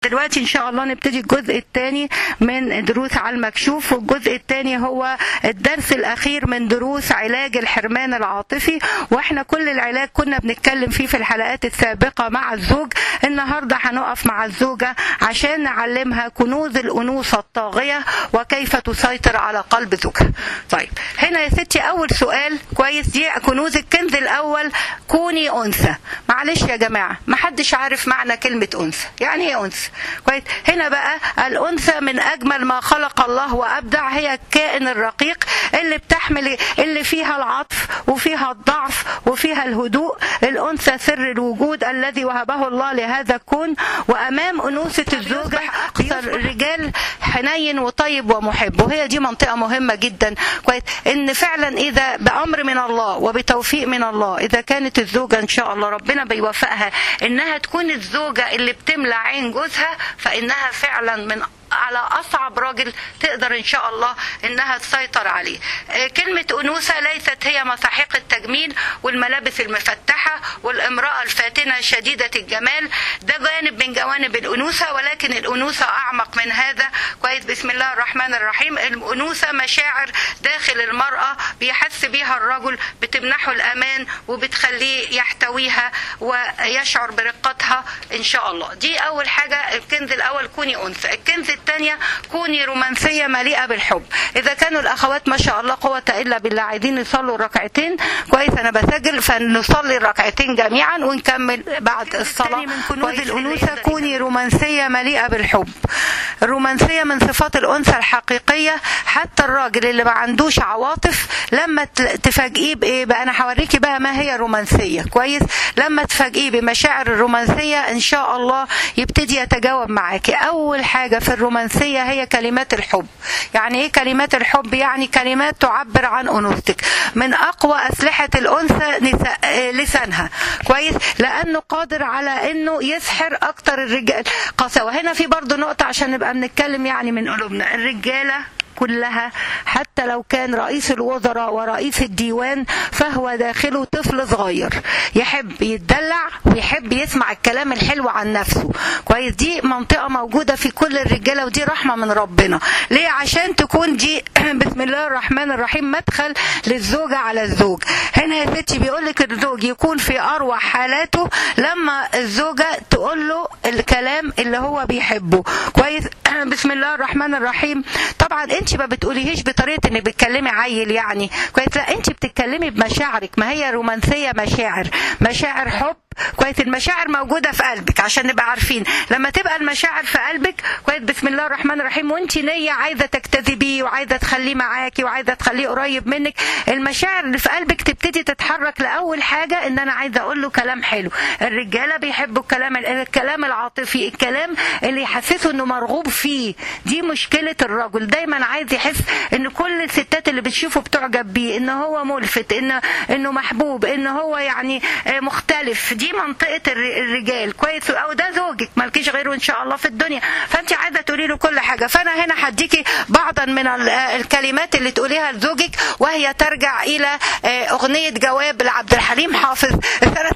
دلوقتي ان شاء الله نبتدي الجزء الثاني من دروس على المكشوف والجزء الثاني هو الدرس الاخير من دروس علاج الحرمان العاطفي واحنا كل العلاج كنا بنتكلم فيه في الحلقات السابقه مع الزوج النهارده هنقف مع الزوجه عشان نعلمها كنوز الانوثه الطاغيه وكيف تسيطر على قلب زوجها طيب هنا يا ستي اول سؤال كويس دي كنوز الكنز الاول كوني انثى معلش يا جماعه ما حدش عارف معنى كلمه انثى يعني ايه انثى كويس هنا بقى الانثى من اجمل ما خلق الله وابدع هي الكائن الرقيق اللي بتحمل اللي فيها العطف وفيها الضعف وفيها الهدوء الانثى سر الوجود الذي وهبه الله لهذا الكون وامام انوثه الزوجه اكثر الرجال حنين وطيب ومحب وهي دي منطقه مهمه جدا كويس ان فعلا اذا بامر من الله وبتوفيق من الله اذا كانت الزوجه ان شاء الله ربنا بيوفقها انها تكون الزوجه اللي بتملى عين جوزها فانها فعلا من على اصعب راجل تقدر ان شاء الله انها تسيطر عليه كلمه انوثه ليست هي مساحيق التجميل والملابس المفتحه والامراه الفاتنه شديده الجمال ده جانب من جوانب الانوثه ولكن الانوثه اعمق من هذا كويس بسم الله الرحمن الرحيم الانوثه مشاعر داخل المراه بيحس بيها الرجل بتمنحه الامان وبتخليه يحتويها ويشعر برقتها ان شاء الله دي اول حاجه الكنز الاول كوني انثى الكنز الثانية كوني رومانسية مليئة بالحب إذا كانوا الأخوات ما شاء الله قوة إلا بالله عايزين يصلوا ركعتين كويس أنا بسجل فنصلي الركعتين جميعا ونكمل بعد الصلاة من كنوز الأنوثة كوني رومانسية مليئة بالحب الرومانسية من صفات الأنثى الحقيقية حتى الراجل اللي ما عندوش عواطف لما تفاجئيه بإيه بقى أنا هوريكي بقى ما هي الرومانسية كويس لما تفاجئيه بمشاعر الرومانسية إن شاء الله يبتدي يتجاوب معاكي أول حاجة في الرومانسية هي كلمات الحب يعني ايه كلمات الحب يعني كلمات تعبر عن انوثتك من اقوى اسلحة الانثى لسانها كويس لانه قادر على انه يسحر اكتر الرجال قسوة هنا في برضو نقطة عشان نبقى بنتكلم يعني من قلوبنا الرجالة كلها حتى لو كان رئيس الوزراء ورئيس الديوان فهو داخله طفل صغير يحب يتدلع ويحب يسمع الكلام الحلو عن نفسه كويس دي منطقة موجودة في كل الرجالة ودي رحمة من ربنا ليه عشان تكون دي بسم الله الرحمن الرحيم مدخل للزوجة على الزوج هنا يا ستي بيقول لك الزوج يكون في أروع حالاته لما الزوجة تقول له الكلام اللي هو بيحبه كويس بسم الله الرحمن الرحيم طبعا انت ما بتقوليهش بطريقه انك بتكلمي عيل يعني كويس لا انت بتتكلمي بمشاعرك ما هي رومانسيه مشاعر مشاعر حب كويس المشاعر موجوده في قلبك عشان نبقى عارفين لما تبقى المشاعر في قلبك كويس بسم الله الرحمن الرحيم وانت نيه عايزه تجتذبيه وعايزه تخليه معاكي وعايزه تخليه قريب منك المشاعر اللي في قلبك تبتدي تتحرك لاول حاجه ان انا عايزه اقول له كلام حلو الرجاله بيحبوا الكلام الكلام العاطفي الكلام اللي يحسسه انه مرغوب فيه دي مشكله الرجل دايما عايز يحس ان كل الستات اللي بتشوفه بتعجب بيه ان هو ملفت ان انه محبوب ان هو يعني مختلف دي منطقه الرجال كويس او ده زوجك مالكيش غيره ان شاء الله في الدنيا فانت عايزه تقولي له كل حاجه فانا هنا هديكي بعضا من الكلمات اللي تقوليها لزوجك وهي ترجع الى اغنيه جواب لعبد الحليم حافظ سنه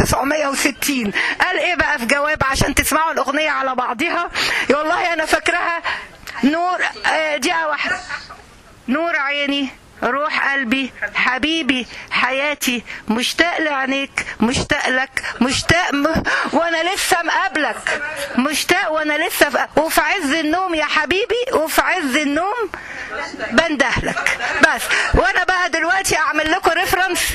1960 قال ايه بقى في جواب عشان تسمعوا الاغنيه على بعضها والله انا فاكراها نور دقيقه واحده نور عيني روح قلبي حبيبي حياتي مشتاق لعينيك مشتاق لك مشتاق م... وانا لسه مقابلك مشتاق وانا لسه ف... وفي عز النوم يا حبيبي وفي عز النوم بندهلك بس وانا بقى دلوقتي اعمل لكم ريفرنس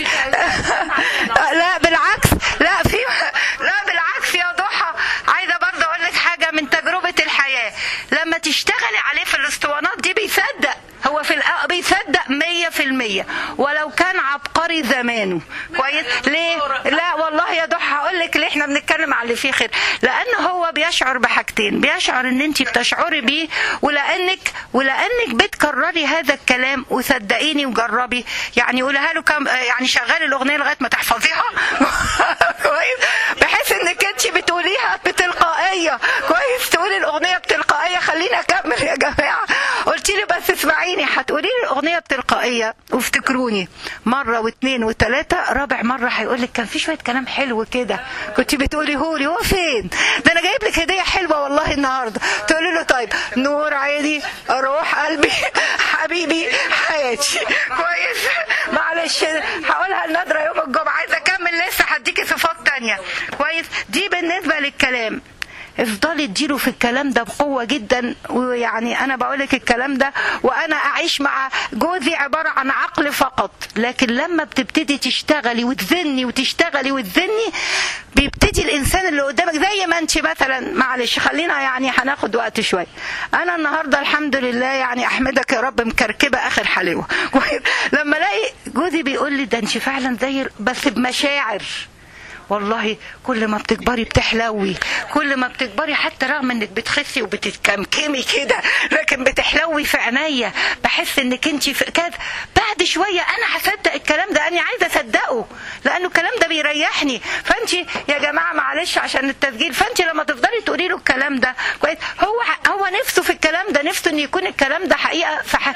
لا بالعكس لا في لا بالعكس يا ضحى عايزه برضه اقول لك حاجه من تجربه الحياه لما تشتغلي عليه في الاسطوانات دي بيصدق هو في الأ... بيصدق مية في المية ولو كان عبقري زمانه كويس ليه لا والله يا ضحى هقول لك ليه احنا بنتكلم على اللي فيه خير لان هو بيشعر بحاجتين بيشعر ان انت بتشعري بيه ولانك ولانك بتكرري هذا الكلام وصدقيني وجربي يعني قولها له كم يعني شغلي الاغنيه لغايه ما تحفظيها كويس بحيث انك انت بتقوليها بتلقائيه كويس تقولي الاغنيه بتلقائيه خليني اكمل يا جماعه قلت لي بس اسمعيني هتقولي لي الاغنيه بتلقائيه وافتكروني مره واثنين وثلاثه رابع مره هيقول لك كان في شويه كلام حلو كده كنت بتقولي هولي هو فين ده انا جايب لك هديه حلوه والله النهارده تقولي له طيب نور عيني روح قلبي حبيبي حياتي كويس معلش هقولها النادره يوم الجمعه عايزه اكمل لسه هديكي صفات تانية كويس دي بالنسبه للكلام افضلي اديله في الكلام ده بقوه جدا ويعني انا بقول لك الكلام ده وانا اعيش مع جوزي عباره عن عقل فقط لكن لما بتبتدي تشتغلي وتزني وتشتغلي وتزني بيبتدي الانسان اللي قدامك زي ما انت مثلا معلش خلينا يعني هناخد وقت شويه انا النهارده الحمد لله يعني احمدك يا رب مكركبه اخر حلاوه لما الاقي جوزي بيقول لي ده انت فعلا زي بس بمشاعر والله كل ما بتكبري بتحلوي كل ما بتكبري حتى رغم انك بتخسي وبتتكمكمي كده لكن بتحلوي في عينيا بحس انك انت في كذا بعد شويه انا هصدق الكلام ده انا عايزه اصدقه لانه الكلام ده بيريحني فانت يا جماعه معلش عشان التسجيل فانت لما تفضلي تقولي له الكلام ده كويس هو هو نفسه في الكلام ده نفسه ان يكون الكلام ده حقيقه فح...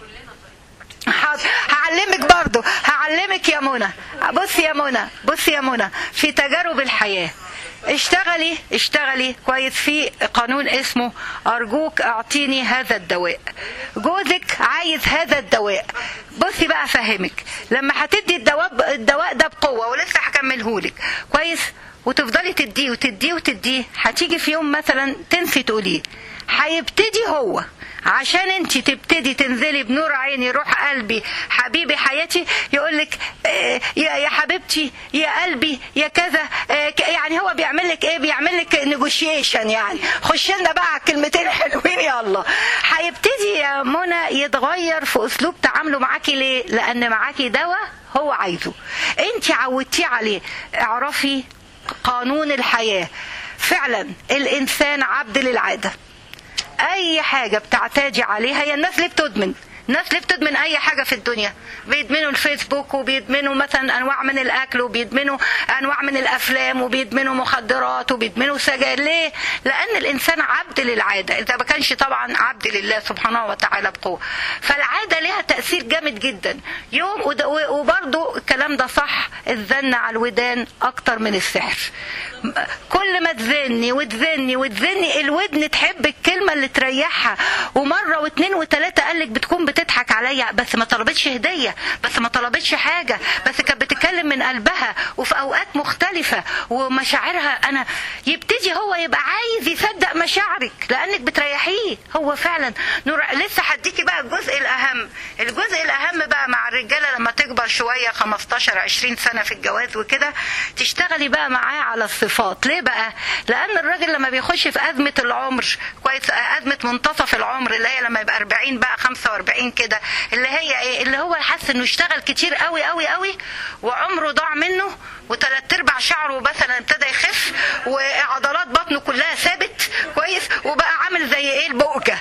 حاضر هعلمك برضو هعلمك يا منى بصي يا منى بصي يا منى في تجارب الحياه اشتغلي اشتغلي كويس في قانون اسمه ارجوك اعطيني هذا الدواء جوزك عايز هذا الدواء بصي بقى افهمك لما هتدي الدواء الدواء ده بقوه ولسه هكملهولك كويس وتفضلي تديه وتديه وتديه هتيجي في يوم مثلا تنسي تقوليه هيبتدي هو عشان انت تبتدي تنزلي بنور عيني روح قلبي حبيبي حياتي يقول لك اه يا يا حبيبتي يا قلبي يا كذا اه يعني هو بيعمل لك ايه بيعمل لك نيجوشيشن يعني خش لنا بقى على الكلمتين حلوين يلا هيبتدي يا منى يتغير في اسلوب تعامله معاكي ليه لان معاكي دواء هو عايزه انت عودتيه عليه اعرفي قانون الحياه فعلا الانسان عبد للعاده اي حاجة بتعتادي عليها هي الناس اللي بتدمن الناس اللي بتدمن اي حاجه في الدنيا بيدمنوا الفيسبوك وبيدمنوا مثلا انواع من الاكل وبيدمنوا انواع من الافلام وبيدمنوا مخدرات وبيدمنوا سجاير ليه لان الانسان عبد للعاده اذا ما كانش طبعا عبد لله سبحانه وتعالى بقوه فالعاده ليها تاثير جامد جدا يوم وبرضه الكلام ده صح الزن على الودان اكتر من السحر كل ما تزني وتزني وتزني الودن تحب الكلمه اللي تريحها ومره واثنين وثلاثه قالك بتكون بتضحك عليا بس ما طلبتش هديه بس ما طلبتش حاجه بس كانت بتتكلم من قلبها وفي اوقات مختلفه ومشاعرها انا يبتدي هو يبقى عايز يصدق مشاعرك لانك بتريحيه هو فعلا نور لسه هديكي بقى الجزء الاهم الجزء الاهم بقى مع الرجاله لما تكبر شويه 15 20 سنه في الجواز وكده تشتغلي بقى معاه على الصفات ليه بقى لان الراجل لما بيخش في ازمه العمر كويس ازمه منتصف العمر اللي هي لما يبقى 40 بقى 45 كده اللي هي ايه اللي هو حاسس انه اشتغل كتير قوي قوي قوي وعمره ضاع منه وثلاث ارباع شعره مثلا ابتدى يخف وعضلات بطنه كلها ثابت كويس وبقى عامل زي ايه البؤجه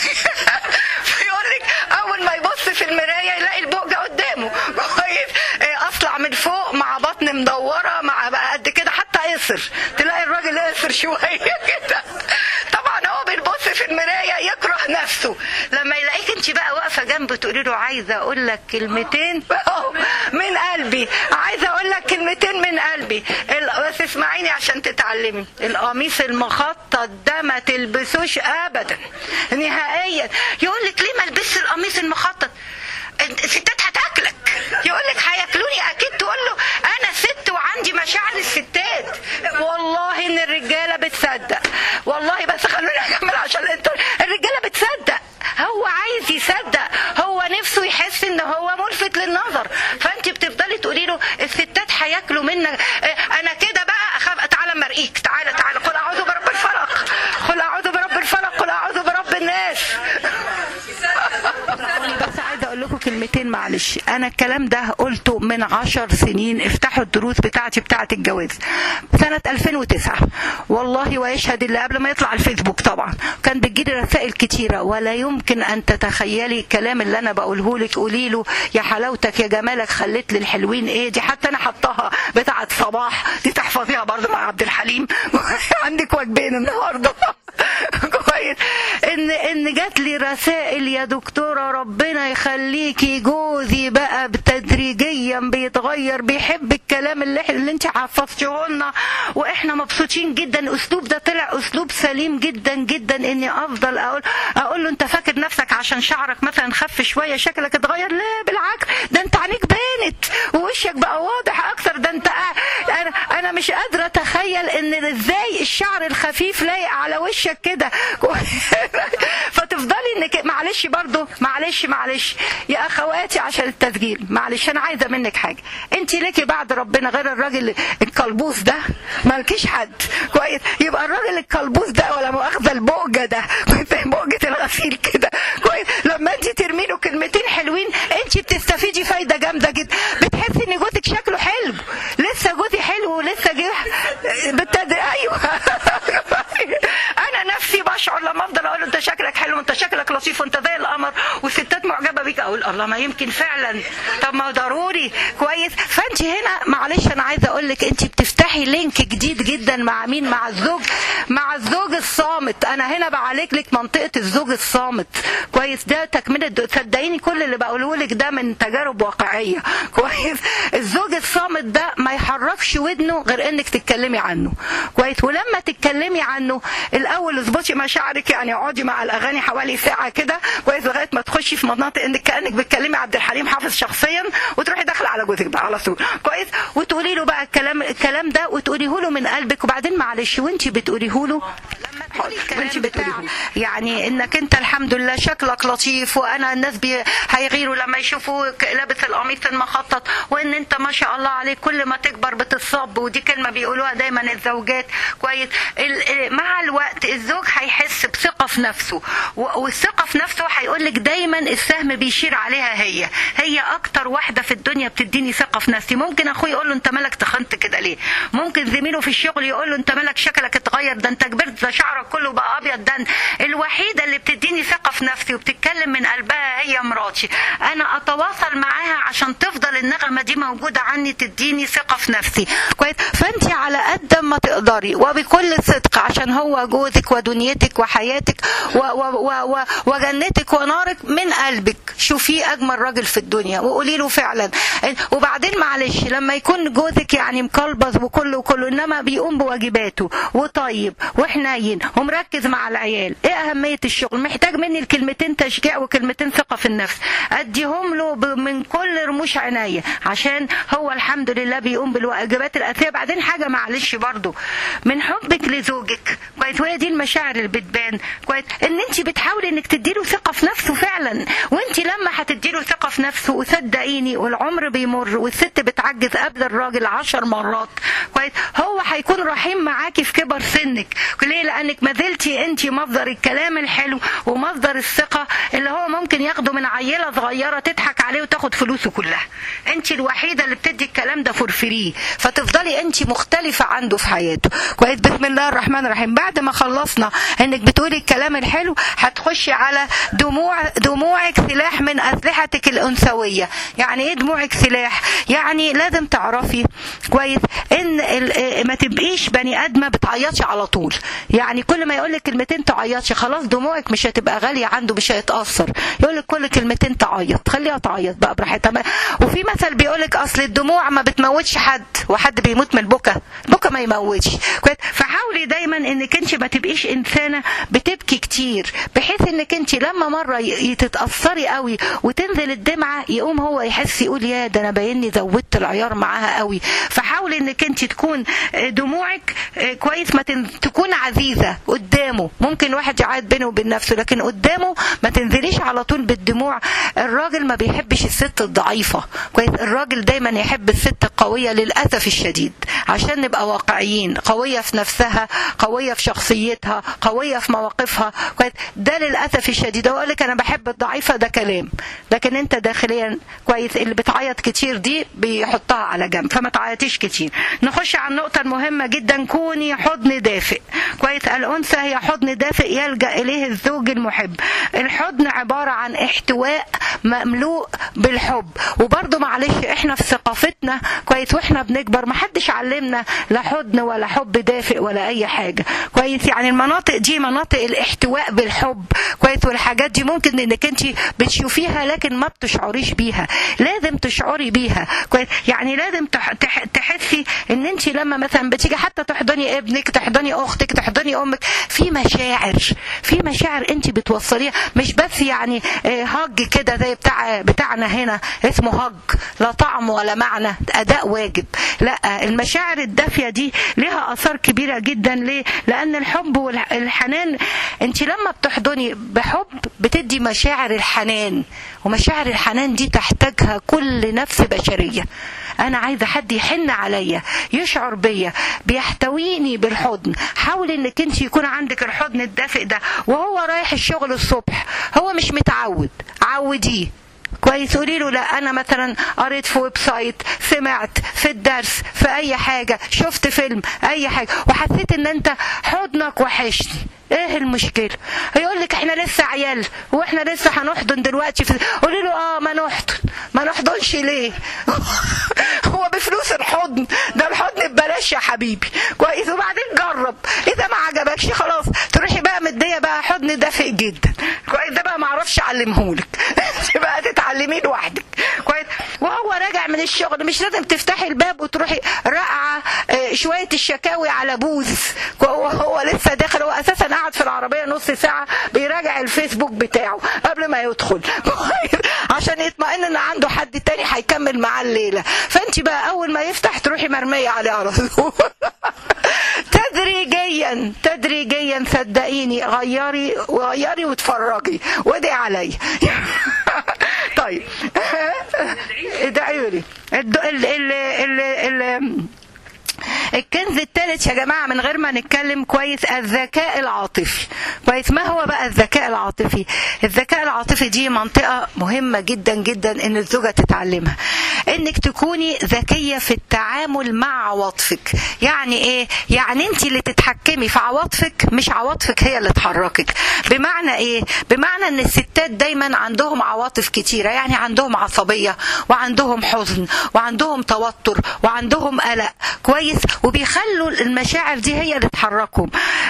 فيقول لك اول ما يبص في المرايه يلاقي البؤجه قدامه كويس اصلع من فوق مع بطن مدوره مع بقى قد كده حتى قصر تلاقي الراجل قصر شويه كده طبعا هو بيبص في المرايه يكره نفسه لما يلاقيك انت بقى واقفه جنبه تقولي له عايزه اقول لك كلمتين من قلبي عايزه اقول لك كلمتين من قلبي بس اسمعيني عشان تتعلمي القميص المخطط ده ما تلبسوش ابدا نهائيا يقول لك ليه ما البسش القميص المخطط الستات هتاكلك يقول لك هياكلوني اكيد تقول له انا ست وعندي مشاعر الستات والله ان الرجاله بتصدق والله بس خلوني اكمل عشان انتوا الرجاله بتصدق هو عايز يصدق هو نفسه يحس ان هو ملفت للنظر فانت بتفضلي تقولي له الستات هياكلوا منك انا كده بقى اخاف تعالى مرقيك تعالى تعالى قل اعوذ برب الفلق قل اعوذ برب الفلق قل اعوذ برب الناس بس عايزه اقول لكم كلمتين معلش انا الكلام ده قلته من عشر سنين افتحوا الدروس بتاعتي بتاعه الجواز سنه 2009 والله ويشهد اللي قبل ما يطلع الفيسبوك طبعا كان بتجيلي رسائل كتيره ولا يمكن ان تتخيلي الكلام اللي انا بقوله لك قولي له يا حلاوتك يا جمالك خليت لي الحلوين ايه دي حتى انا حطها بتاعه صباح دي تحفظيها برضه مع عبد الحليم عندك وجبين النهارده كويس ان ان ان جات لي رسائل يا دكتوره ربنا يخليكي جوزي بقى تدريجيا بيتغير بيحب الكلام اللي, اللي انت حفظتيه لنا واحنا مبسوطين جدا الاسلوب ده طلع اسلوب سليم جدا جدا اني افضل اقول اقول له انت فاكر نفسك عشان شعرك مثلا خف شويه شكلك اتغير لا بالعكس ده انت عينيك بانت ووشك بقى واضح اكتر ده انت انا انا مش قادره اتخيل ان ازاي الشعر الخفيف لايق على وشك كده فتفضلي انك معلش برضو معلش معلش يا اخواتي عشان التسجيل معلش انا عايزه منك حاجه انت ليكي بعد ربنا غير الراجل الكلبوس ده مالكيش حد كويس يبقى الراجل الكلبوس ده ولا مؤاخذه البؤجه ده بؤجه الغسيل كده كويس لما انت ترمي له كلمتين حلوين انت بتستفيدي فايده جامده جدا بتحسي ان جوزك شكله حلو لسه جوزي حلو ولسه جه بالتدريج ايوه انا نفسي بشعر لما افضل اقول له انت شكلك حلو انت شكلك لطيف وانت زي القمر والستات معجبه بيك اقول الله ما يمكن فعلا طب ما هو ضروري كويس فانت هنا معلش انا عايزه اقول لك انت بتفتحي لينك جديد جدا مع مين مع الزوج مع الزوج الصامت انا هنا بعالج لك منطقه الزوج الصامت كويس ده تكمله صدقيني كل اللي بقوله لك ده من تجارب واقعيه كويس الزوج الصامت ده ما يحركش ودنه غير انك تتكلمي عنه كويس ولما تتكلمي عنه الاول اظبطي مشاعرك يعني اقعدي مع الاغاني حوالي ساعه كده كويس لغايه ما تخشي في مناطق انك كانك بتكلمي عبد الحليم حافظ شخصيا وتروحي داخله على جوزك بقى على طول كويس وتقولي له بقى الكلام الكلام ده وتقوليه له من قلبك وبعدين معلش وانت بتقوليه له وانت بتقوليه يعني انك انت الحمد لله شكلك لطيف وانا الناس بي هيغيروا لما يشوفوا لابس القميص المخطط وان انت ما شاء الله عليك كل ما تكبر بتتصب ودي كلمه بيقولوها دايما الزوجات كويس مع الوقت الزوج هيحس بثقه في نفسه والثقه في نفسه هيقول لك دايما السهم بيشير عليها هي هي اكتر واحده في الدنيا بتديني ثقه في نفسي ممكن اخوي يقول له انت مالك تخنت كده ليه ممكن زميله في الشغل يقول له انت مالك شكلك اتغير ده انت كبرت ده شعرك كله بقى ابيض ده الوحيده اللي بتديني ثقه في نفسي وبتتكلم من قلبها هي مراتي انا اتواصل معاها عشان تفضل النغمه دي موجوده عني تديني ثقه في نفسي كويس فانت على قد ما تقدري وبكل صدق عشان هو جوزك ودنيتك وحياتك و و و و وجنتك ونارك من قلبك شوفيه اجمل راجل في الدنيا وقولي له فعلا وبعدين معلش لما يكون جوزك يعني مكلبز وكله وكله انما بيقوم بواجباته وطيب وحنين ومركز مع العيال ايه اهميه الشغل محتاج مني الكلمتين تشجيع وكلمتين ثقه في النفس اديهم له من كل رموش عينيا عشان هو الحمد لله بيقوم بالواجبات الاساسيه بعدين حاجه معلش برضو من حبك لزوجك كويس وهي دي المشاعر اللي بتبان كويس ان انت بتحاولي انك تديله ثقه في نفسه فعلا وانت لما هتديله ثقه في نفسه وصدقيني والعمر بيمر والست بتعجز قبل الراجل عشر مرات كويس هو هيكون رحيم معاكي في كبر سنك ليه لانك ما زلتي انت مصدر الكلام الحلو ومصدر الثقه اللي هو ممكن ياخده من عيله صغيره تضحك عليه وتاخد فلوسه كلها انت الوحيده اللي بتدي الكلام ده فور فري فتفضلي انت مختلفه عنده في حياته كويس بسم الله الرحمن الرحيم بعد ما خلصنا انك بتقولي الكلام الحلو هتخشي على دموع دموعك سلاح من اسلحتك الانثويه يعني ايه دموعك سلاح يعني لازم تعرفي كويس ان ما تبقيش بني ادمه بتعيطي على طول يعني كل ما يقول لك كلمتين تعيطي خلاص دموعك مش هتبقى غاليه عنده مش هيتاثر يقول لك كل كلمتين تعيط خليها تعيط بقى براحتها وفي مثل بيقول لك اصل الدموع ما بتموتش حد وحد بيموت من البكا البكا ما يموتش كويس فحاولي دايما انك انت ما تبقيش انسانه بتبكي كتير بحيث انك انت لما مره تتاثري قوي وتنزل الدمعه يقوم هو يحس يقول يا ده انا باينني زودت العيار معاها قوي فحاولي انك انت تكون دموعك كويس ما تكون عزيزه قدامه ممكن واحد يعاد بينه وبين نفسه لكن قدامه ما تنزليش على طول بالدموع الراجل ما بيحبش الست الضعيفه كويس الراجل دايما يحب الست القويه للاسف الشديد عشان نبقى واقعيين قويه في نفسها قويه في شخصيتها قويه في مواقفها كويس ده للاسف الشديد اقول لك انا بحب الضعيفه ده كلام لكن انت داخليا كويس اللي بتعيط كتير دي بيحطها على جنب فما تعيطيش كتير نخش على النقطه المهمه جدا كوني حضن دافئ كويس الانثى هي حضن دافئ يلجا اليه الزوج المحب الحضن عباره عن احتواء مملوء بالحب وبرضه معلش احنا في ثقافتنا كويس واحنا بنكبر ما حدش علمنا لا حضن ولا حب دافئ ولا اي حاجه كويس يعني المناطق دي مناطق الاحتواء الاحتواء بالحب كويس والحاجات دي ممكن انك انت بتشوفيها لكن ما بتشعريش بيها لازم تشعري بيها كويس يعني لازم تح... تح... تحسي ان انت لما مثلا بتيجي حتى تحضني ابنك تحضني اختك تحضني امك في مشاعر في مشاعر انت بتوصليها مش بس يعني هج كده زي بتاع بتاعنا هنا اسمه هج لا طعم ولا معنى اداء واجب لا المشاعر الدافيه دي لها اثار كبيره جدا ليه لان الحب والحنان انت لما بتحضني بحب بتدي مشاعر الحنان ومشاعر الحنان دي تحتاجها كل نفس بشريه انا عايزه حد يحن عليا يشعر بيا بيحتويني بالحضن حاولي انك انت يكون عندك الحضن الدافئ ده وهو رايح الشغل الصبح هو مش متعود عوديه كويس قولي له لا انا مثلا قريت في ويب سايت سمعت في الدرس في اي حاجه شفت فيلم اي حاجه وحسيت ان انت حضنك وحشني ايه المشكله هيقول لك احنا لسه عيال واحنا لسه هنحضن دلوقتي في قولي له اه ما نحضن ما نحضنش ليه هو بفلوس الحضن ده الحضن ببلاش يا حبيبي كويس وبعدين جرب اذا ما عجبكش خلاص تروحي بقى مديه بقى حضن دافئ جدا كويس ده بقى ما اعرفش اعلمهولك بقى تتعلميه لوحدك كويس وهو راجع من الشغل مش لازم تفتحي الباب وتروحي راقعه شويه الشكاوي على بوز وهو لسه داخل هو اساسا قاعد في العربيه نص ساعه بيراجع الفيسبوك بتاعه قبل ما يدخل عشان يطمئن ان عنده حد تاني هيكمل معاه الليله فانت بقى اول ما يفتح تروحي مرميه عليه على طول تدريجيا تدريجيا صدقيني غيري وغيري واتفرجي وادعي عليا طيب ادعي لي ال ال ال ال الكنز الثالث يا جماعه من غير ما نتكلم كويس الذكاء العاطفي كويس ما هو بقى الذكاء العاطفي الذكاء العاطفي دي منطقه مهمه جدا جدا ان الزوجه تتعلمها انك تكوني ذكيه في التعامل مع عواطفك يعني ايه يعني انت اللي تتحكمي في عواطفك مش عواطفك هي اللي تحركك بمعنى ايه بمعنى ان الستات دايما عندهم عواطف كتيره يعني عندهم عصبيه وعندهم حزن وعندهم توتر وعندهم قلق كويس وبيخلوا المشاعر دي هي اللي تحركهم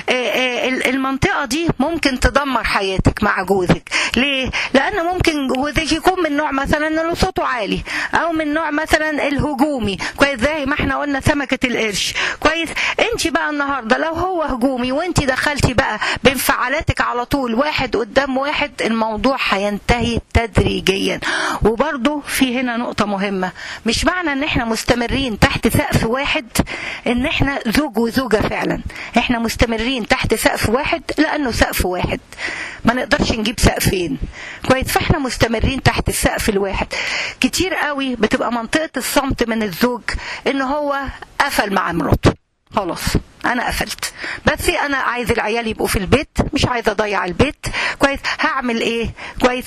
المنطقة دي ممكن تدمر حياتك مع جوزك ليه؟ لأن ممكن جوزك يكون من نوع مثلا انه صوته عالي أو من نوع مثلا الهجومي كويس زي ما احنا قلنا سمكة القرش كويس انت بقى النهاردة لو هو هجومي وانت دخلتي بقى بانفعالاتك على طول واحد قدام واحد الموضوع هينتهي تدريجيا وبرضه في هنا نقطة مهمة مش معنى ان احنا مستمرين تحت سقف واحد ان احنا زوج وزوجه فعلا احنا مستمرين تحت سقف واحد لانه سقف واحد ما نقدرش نجيب سقفين كويس فاحنا مستمرين تحت السقف الواحد كتير قوي بتبقى منطقه الصمت من الزوج ان هو قفل مع مراته خلاص انا قفلت بس انا عايز العيال يبقوا في البيت مش عايزه اضيع البيت كويس هعمل ايه كويس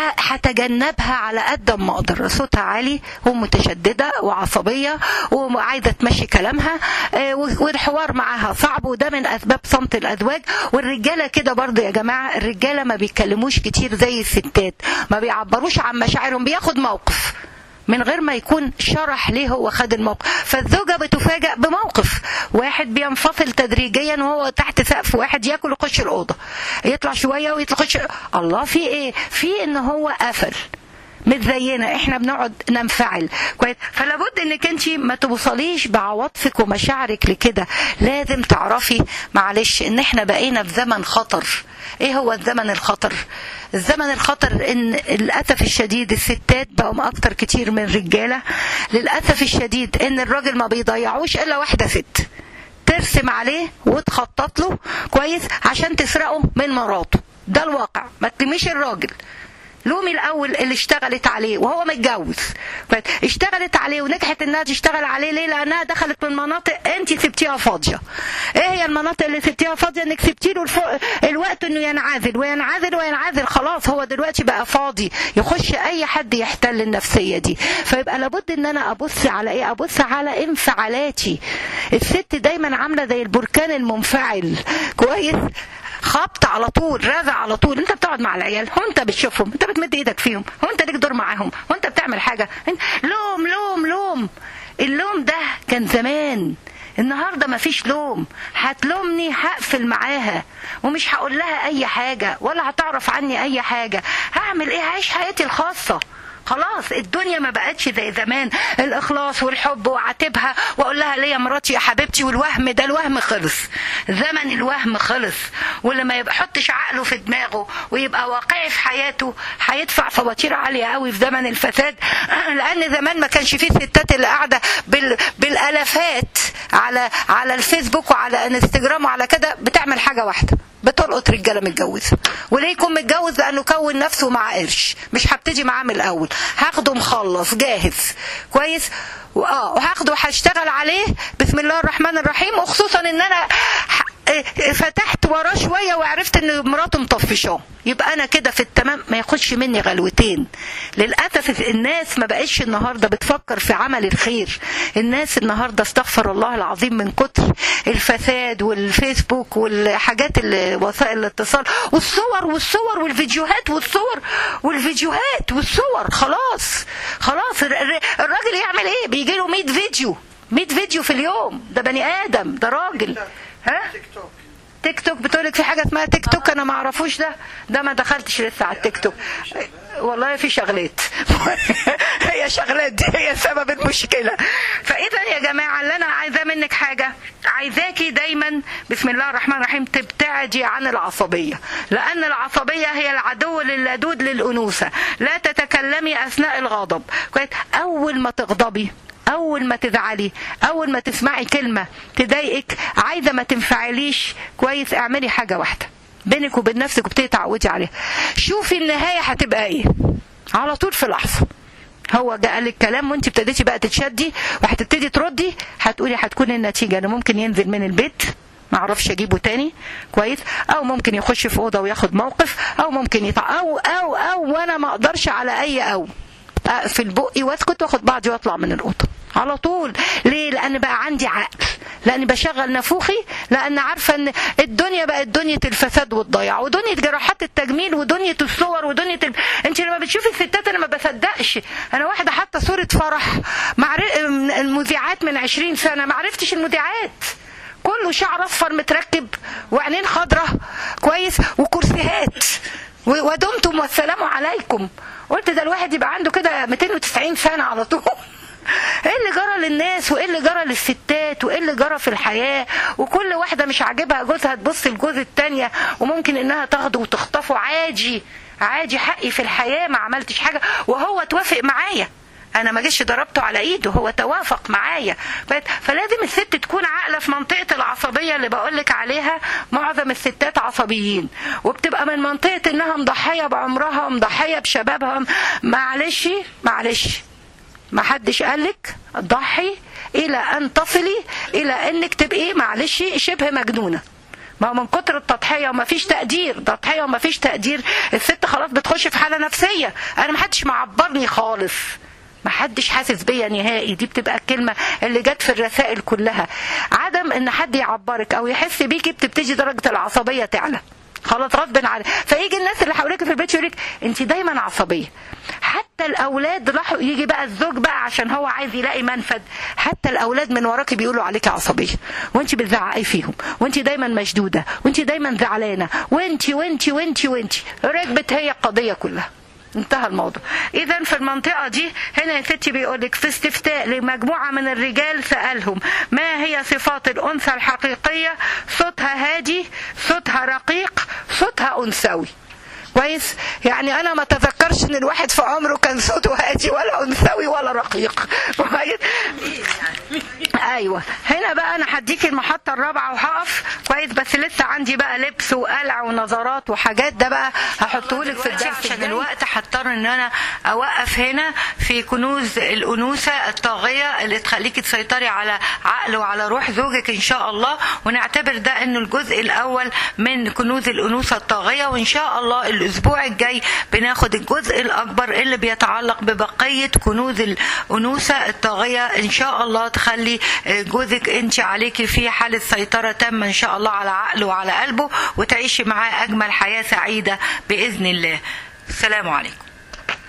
هتجنبها على قد ما اقدر صوتها عالي ومتشدده وعصبيه وعايزه تمشي كلامها والحوار معاها صعب وده من اسباب صمت الازواج والرجاله كده برضه يا جماعه الرجاله ما بيتكلموش كتير زي الستات ما بيعبروش عن مشاعرهم بياخد موقف من غير ما يكون شرح ليه هو خد الموقف فالزوجه بتفاجأ بموقف واحد بينفصل تدريجيا وهو تحت سقف واحد ياكل يخش الاوضه يطلع شويه ويطلع يخش الله في ايه في ان هو قفل مش زينا احنا بنقعد ننفعل كويس فلابد انك انت ما توصليش بعواطفك ومشاعرك لكده لازم تعرفي معلش ان احنا بقينا في زمن خطر ايه هو الزمن الخطر الزمن الخطر ان للاسف الشديد الستات بقوا اكتر كتير من الرجاله للاسف الشديد ان الراجل ما بيضيعوش الا واحده ست ترسم عليه وتخطط له كويس عشان تسرقه من مراته ده الواقع ما تلميش الراجل لومي الاول اللي اشتغلت عليه وهو متجوز اشتغلت عليه ونجحت انها تشتغل عليه ليه لانها دخلت من مناطق انت سبتيها فاضيه ايه هي المناطق اللي سبتيها فاضيه انك سبتي له الفوق الوقت انه ينعزل وينعزل وينعزل خلاص هو دلوقتي بقى فاضي يخش اي حد يحتل النفسيه دي فيبقى لابد ان انا ابص على ايه ابص على انفعالاتي الست دايما عامله زي البركان المنفعل كويس خبط على طول رازع على طول انت بتقعد مع العيال هو انت بتشوفهم انت بتمد ايدك فيهم هو انت ليك دور معاهم هو انت بتعمل حاجه انت لوم لوم لوم اللوم ده كان زمان النهارده مفيش لوم هتلومني هقفل معاها ومش هقول لها اي حاجه ولا هتعرف عني اي حاجه هعمل ايه هعيش حياتي الخاصه خلاص الدنيا ما بقتش زي زمان الاخلاص والحب وعاتبها واقول لها ليه يا مراتي يا حبيبتي والوهم ده الوهم خلص زمن الوهم خلص واللي ما يحطش عقله في دماغه ويبقى واقعي في حياته هيدفع فواتير عاليه قوي في زمن الفساد لان زمان ما كانش فيه الستات اللي قاعده بال... بالالافات على على الفيسبوك وعلى انستجرام وعلى كده بتعمل حاجه واحده بتلقط رجاله متجوزه وليه يكون متجوز لانه كون نفسه مع قرش مش هبتدي معاه من الاول هاخده مخلص جاهز كويس واه وهاخده وهشتغل عليه بسم الله الرحمن الرحيم وخصوصا ان انا فتحت وراه شويه وعرفت ان مراته مطفشاه يبقى انا كده في التمام ما ياخدش مني غلوتين للاسف الناس ما بقتش النهارده بتفكر في عمل الخير الناس النهارده استغفر الله العظيم من كتر الفساد والفيسبوك والحاجات وسائل الاتصال والصور والصور والفيديوهات والصور والفيديوهات والصور خلاص خلاص الراجل يعمل ايه بيجي له 100 فيديو 100 فيديو في اليوم ده بني ادم ده راجل ها تيك توك تيك توك بتقولك في حاجه اسمها تيك توك انا ما اعرفوش ده ده ما دخلتش لسه على التيك توك والله في شغلات هي شغلات دي هي سبب المشكله فاذا يا جماعه اللي انا عايزاه منك حاجه عايزاكي دايما بسم الله الرحمن الرحيم تبتعدي عن العصبيه لان العصبيه هي العدو اللدود للانوثه لا تتكلمي اثناء الغضب كويس اول ما تغضبي اول ما تزعلي اول ما تسمعي كلمه تضايقك عايزه ما تنفعليش كويس اعملي حاجه واحده بينك وبين نفسك وبتبتدي تعودي عليها شوفي النهايه هتبقى ايه على طول في لحظه هو جاء قال الكلام وانت ابتديتي بقى تتشدي وهتبتدي تردي هتقولي هتكون النتيجه انه ممكن ينزل من البيت ما اعرفش اجيبه تاني كويس او ممكن يخش في اوضه وياخد موقف او ممكن يطع او او او وانا ما اقدرش على اي او اقفل بقي واسكت واخد بعضي واطلع من الاوضه على طول ليه لان بقى عندي عقل لان بشغل نافوخي لان عارفه ان الدنيا بقت دنيا الفساد والضياع ودنيا جراحات التجميل ودنيا الصور ودنيا ال... انت لما بتشوفي الستات انا ما بصدقش انا واحده حاطه صوره فرح مع المذيعات من 20 سنه ما عرفتش المذيعات كله شعر اصفر متركب وعينين خضراء كويس وكرسيهات ودمتم والسلام عليكم قلت ده الواحد يبقى عنده كده 290 سنه على طول ايه اللي جرى للناس وايه اللي جرى للستات وايه اللي جرى في الحياه وكل واحده مش عاجبها جوزها تبص لجوز التانيه وممكن انها تاخده وتخطفه عادي عادي حقي في الحياه ما عملتش حاجه وهو توافق معايا انا ما جيش ضربته على ايده هو توافق معايا فلازم الست تكون عاقله في منطقه العصبيه اللي بقولك عليها معظم الستات عصبيين وبتبقى من منطقه انها مضحيه بعمرها مضحيه بشبابها معلش معلش ما حدش قالك ضحي الى ان تصلي الى انك تبقي معلش شبه مجنونه ما هو من كتر التضحية وما فيش تقدير تضحية وما فيش تقدير الست خلاص بتخش في حالة نفسية أنا ما حدش معبرني خالص ما حدش حاسس بيا نهائي دي بتبقى الكلمة اللي جت في الرسائل كلها عدم ان حد يعبرك او يحس بيكي بتبتدي درجة العصبية تعلى خلاص غصب عنك فيجي الناس اللي حواليك في البيت يقول انت دايما عصبيه حتى الاولاد راحوا يجي بقى الزوج بقى عشان هو عايز يلاقي منفذ حتى الاولاد من وراكي بيقولوا عليكي عصبيه وانت بتزعقي فيهم وانت دايما مشدوده وانت دايما زعلانه وانت وانت وانت وانت ركبت هي القضيه كلها انتهى الموضوع اذا في المنطقه دي هنا يا ستي بيقول لك في استفتاء لمجموعه من الرجال سالهم ما هي صفات الانثى الحقيقيه صوتها هادي صوتها رقيق صوتها انثوي كويس يعني انا ما تذكرش ان الواحد في عمره كان صوته هادي ولا انثوي ولا رقيق كويس ايوه هنا بقى انا هديكي المحطه الرابعه وهقف كويس بس لسه عندي بقى لبس وقلع ونظارات وحاجات ده بقى هحطه لك في الدرس عشان الوقت هضطر ان انا اوقف هنا في كنوز الانوثه الطاغيه اللي تخليكي تسيطري على عقل وعلى روح زوجك ان شاء الله ونعتبر ده انه الجزء الاول من كنوز الانوثه الطاغيه وان شاء الله الاسبوع الجاي بناخد الجزء الاكبر اللي بيتعلق ببقيه كنوز الانوثه الطاغيه ان شاء الله تخلي جوزك انت عليكي في حاله سيطره تامه ان شاء الله على عقله وعلى قلبه وتعيشي معاه اجمل حياه سعيده باذن الله السلام عليكم